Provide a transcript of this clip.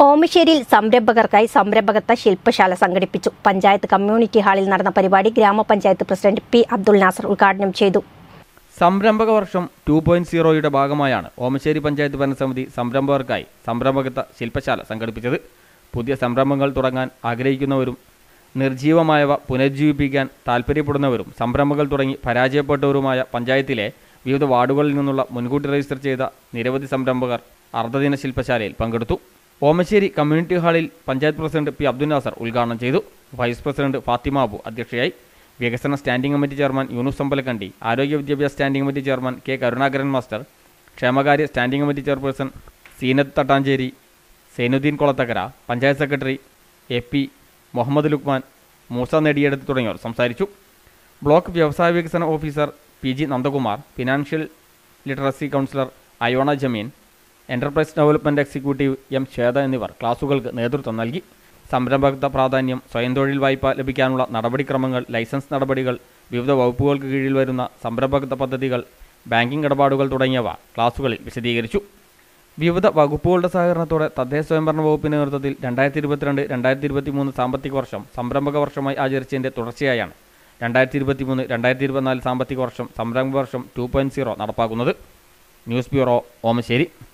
ഓമശ്ശേരിയിൽ സംരംഭകർക്കായി സംരംഭകത്വ ശില്പശാല സംഘടിപ്പിച്ചു പഞ്ചായത്ത് കമ്മ്യൂണിറ്റി ഹാളിൽ നടന്ന പരിപാടി ഗ്രാമപഞ്ചായത്ത് പ്രസിഡന്റ് പി അബ്ദുൾ നാസർ ഉദ്ഘാടനം ചെയ്തു സംരംഭക വർഷം ടു പോയിന്റ് സീറോയുടെ ഭാഗമായാണ് ഓമശ്ശേരി പഞ്ചായത്ത് ഭരണസമിതി സംരംഭകർക്കായി സംരംഭകത്വ ശില്പശാല സംഘടിപ്പിച്ചത് പുതിയ സംരംഭങ്ങൾ തുടങ്ങാൻ ആഗ്രഹിക്കുന്നവരും നിർജീവമായവ പുനരുജ്ജീവിപ്പിക്കാൻ താൽപ്പര്യപ്പെടുന്നവരും സംരംഭങ്ങൾ തുടങ്ങി പരാജയപ്പെട്ടവരുമായ പഞ്ചായത്തിലെ വിവിധ വാർഡുകളിൽ നിന്നുള്ള മുൻകൂട്ടി രജിസ്റ്റർ ചെയ്ത നിരവധി സംരംഭകർ അർദ്ധദിന ശില്പശാലയിൽ പങ്കെടുത്തു ഓമശ്ശേരി കമ്മ്യൂണിറ്റി ഹാളിൽ പഞ്ചായത്ത് പ്രസിഡന്റ് പി അബ്ദുൽ നാസർ ഉദ്ഘാടനം ചെയ്തു വൈസ് പ്രസിഡന്റ് ഫാത്തിമ അബു അധ്യക്ഷയായി വികസന standing committee chairman Yunus Ambalakandi ആരോഗ്യ വിദ്യാഭ്യാസ standing committee chairman K Karunakaran master ക്ഷേമകാര്യ standing committee chairperson Seenath Thattancheri Zainudheen Kolathakkara panchayat secretary A P Muhammad Lukman Moosa Nediyeduthu തുടങ്ങിയവർ സംസാരിച്ചു ബ്ലോക്ക് വ്യവസായ വികസന officer P G Nandakumar financial literacy counsellor Ayona Jameen enterprise development executive M Shwetha എന്നിവർ ക്ലാസുകൾക്ക് നേതൃത്വം നൽകി സംരംഭകത്വ പ്രാധാന്യം സ്വയം തൊഴിൽ വായ്പ ലഭിക്കാനുള്ള നടപടിക്രമങ്ങൾ ലൈസൻസ് നടപടികൾ വിവിധ വകുപ്പുകൾക്ക് കീഴിൽ വരുന്ന സംരംഭകത്വ പദ്ധതികൾ ബാങ്കിംഗ് ഇടപാടുകൾ തുടങ്ങിയവ ക്ലാസുകളിൽ വിശദീകരിച്ചു വിവിധ വകുപ്പുകളുടെ സഹകരണത്തോടെ തദ്ദേശ സ്വയംഭരണ വകുപ്പിന്റെ നേതൃത്വത്തിൽ രണ്ടായിരത്തി ഇരുപത്തിരണ്ട് രണ്ടായിരത്തി ഇരുപത്തി മൂന്ന് സാമ്പത്തിക വർഷം സംരംഭക വർഷമായി ആചരിച്ചതിന്റെ തുടർച്ചയായാണ് രണ്ടായിരത്തി ഇരുപത്തി മൂന്ന് രണ്ടായിരത്തി ഇരുപത്തിനാല് സാമ്പത്തിക വർഷം സംരംഭക വർഷം ടു പോയിന്റ് സീറോ നടപ്പാക്കുന്നത് ന്യൂസ് ബ്യൂറോ ഓമശ്ശേരി